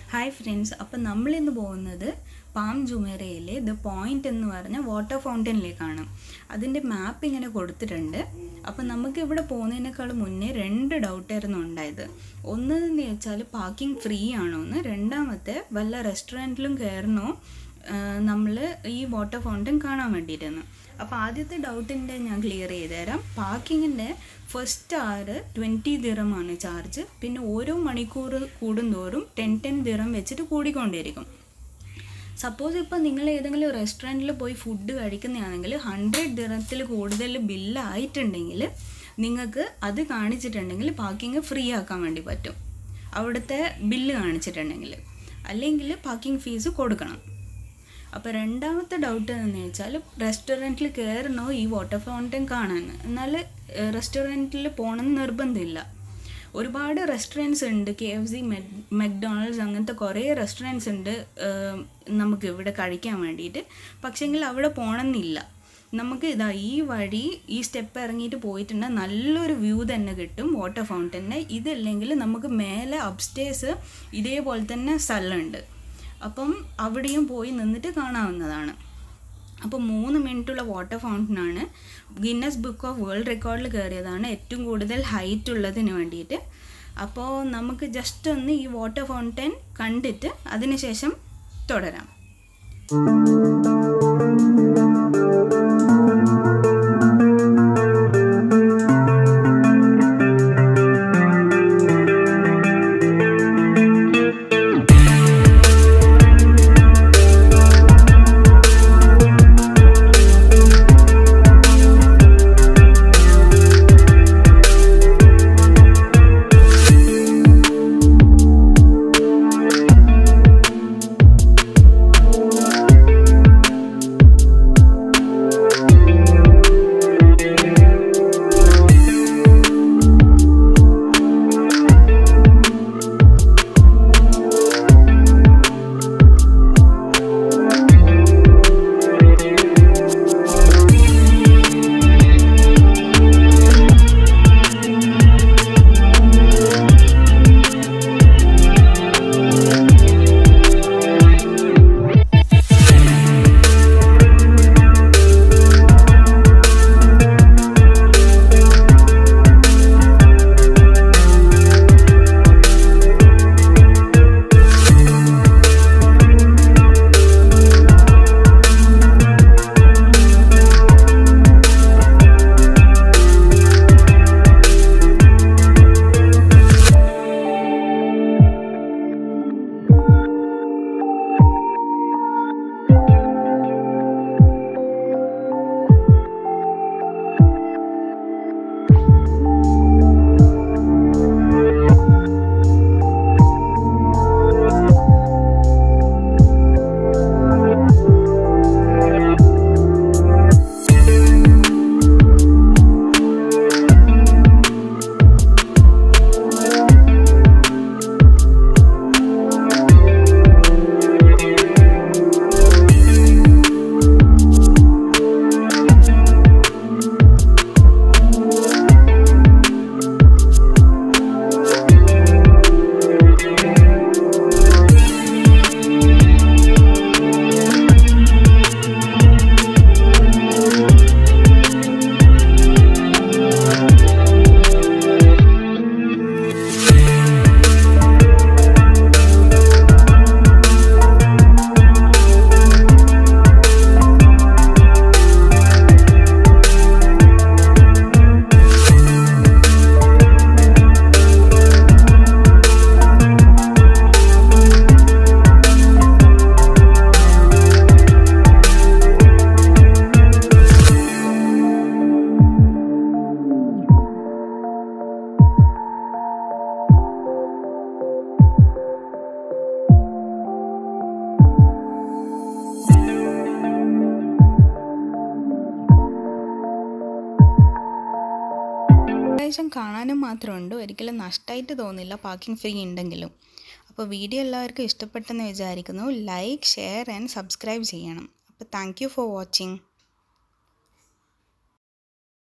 hi friends അപ്പം നമ്മളിന്ന് പോകുന്നത് പാം ജുമേറയിലെ ദ പോയിന്റ് എന്ന് പറഞ്ഞ വാട്ടർ ഫൗണ്ടനിലേക്കാണ് അതിൻ്റെ മാപ്പ് ഇങ്ങനെ കൊടുത്തിട്ടുണ്ട് അപ്പം നമുക്ക് ഇവിടെ പോകുന്നതിനേക്കാൾ മുന്നേ രണ്ട് ഡൗട്ടായിരുന്നു ഉണ്ടായത് ഒന്ന് എന്ന് വെച്ചാൽ പാർക്കിംഗ് ഫ്രീ ആണോ എന്ന് രണ്ടാമത്തെ വല്ല റെസ്റ്റോറൻറ്റിലും കയറണോ നമ്മൾ ഈ വാട്ടർ ഫൗണ്ടൻ കാണാൻ വേണ്ടിയിട്ടാണ് അപ്പോൾ ആദ്യത്തെ ഡൗട്ടിൻ്റെ ഞാൻ ക്ലിയർ ചെയ്ത് തരാം പാർക്കിങ്ങിൻ്റെ ഫസ്റ്റ് ആറ് ട്വൻറ്റി ദിറമാണ് ചാർജ് പിന്നെ ഓരോ മണിക്കൂർ കൂടുന്തോറും ടെൻ ടെൻ ദിറം വെച്ചിട്ട് കൂടിക്കൊണ്ടിരിക്കും സപ്പോസ് ഇപ്പോൾ നിങ്ങൾ ഏതെങ്കിലും റെസ്റ്റോറൻറ്റിൽ പോയി ഫുഡ് കഴിക്കുന്നതാണെങ്കിൽ ഹൺഡ്രഡ് ദിറത്തിൽ കൂടുതൽ ബില്ലായിട്ടുണ്ടെങ്കിൽ നിങ്ങൾക്ക് അത് കാണിച്ചിട്ടുണ്ടെങ്കിൽ പാർക്കിംഗ് ഫ്രീ ആക്കാൻ വേണ്ടി പറ്റും അവിടുത്തെ ബില്ല് കാണിച്ചിട്ടുണ്ടെങ്കിൽ അല്ലെങ്കിൽ പാർക്കിംഗ് ഫീസ് കൊടുക്കണം അപ്പോൾ രണ്ടാമത്തെ ഡൗട്ട് എന്ന് വെച്ചാൽ റെസ്റ്റോറൻറ്റിൽ കയറണോ ഈ വാട്ടർ ഫൗണ്ടൻ കാണാൻ എന്നാൽ റെസ്റ്റോറൻറ്റിൽ പോകണമെന്ന് നിർബന്ധമില്ല ഒരുപാട് റെസ്റ്റോറൻറ്റ്സ് ഉണ്ട് കെ എഫ് സി മെക്ഡൊണാൾഡ്സ് അങ്ങനത്തെ കുറേ റെസ്റ്റോറൻറ്റ്സ് ഉണ്ട് നമുക്ക് ഇവിടെ കഴിക്കാൻ വേണ്ടിയിട്ട് പക്ഷേങ്കിൽ അവിടെ പോകണമെന്നില്ല നമുക്ക് ഇതാ ഈ വഴി ഈ സ്റ്റെപ്പ് ഇറങ്ങിയിട്ട് പോയിട്ടുണ്ടെങ്കിൽ നല്ലൊരു വ്യൂ തന്നെ കിട്ടും വാട്ടർ ഫൗണ്ടൻ്റെ ഇതല്ലെങ്കിൽ നമുക്ക് മേലെ അപ്സ്റ്റേഴ്സ് ഇതേപോലെ തന്നെ സ്ഥലമുണ്ട് അപ്പം അവിടെയും പോയി നിന്നിട്ട് കാണാവുന്നതാണ് അപ്പോൾ മൂന്ന് മിനിറ്റുള്ള വാട്ടർ ഫൗണ്ടനാണ് ഗിന്നസ് ബുക്ക് ഓഫ് വേൾഡ് റെക്കോർഡിൽ കയറിയതാണ് ഏറ്റവും കൂടുതൽ ഹൈറ്റ് ഉള്ളതിന് വേണ്ടിയിട്ട് അപ്പോൾ നമുക്ക് ജസ്റ്റ് ഒന്ന് ഈ വാട്ടർ ഫൗണ്ടൻ കണ്ടിട്ട് അതിനുശേഷം തുടരാം അത്യാവശ്യം കാണാനും മാത്രമുണ്ട് ഒരിക്കലും നഷ്ടമായിട്ട് തോന്നില്ല പാർക്കിംഗ് ഫ്രീ ഉണ്ടെങ്കിലും അപ്പോൾ വീഡിയോ എല്ലാവർക്കും ഇഷ്ടപ്പെട്ടെന്ന് വിചാരിക്കുന്നു ലൈക്ക് ഷെയർ ആൻഡ് സബ്സ്ക്രൈബ് ചെയ്യണം അപ്പോൾ താങ്ക് യു ഫോർ വാച്ചിങ്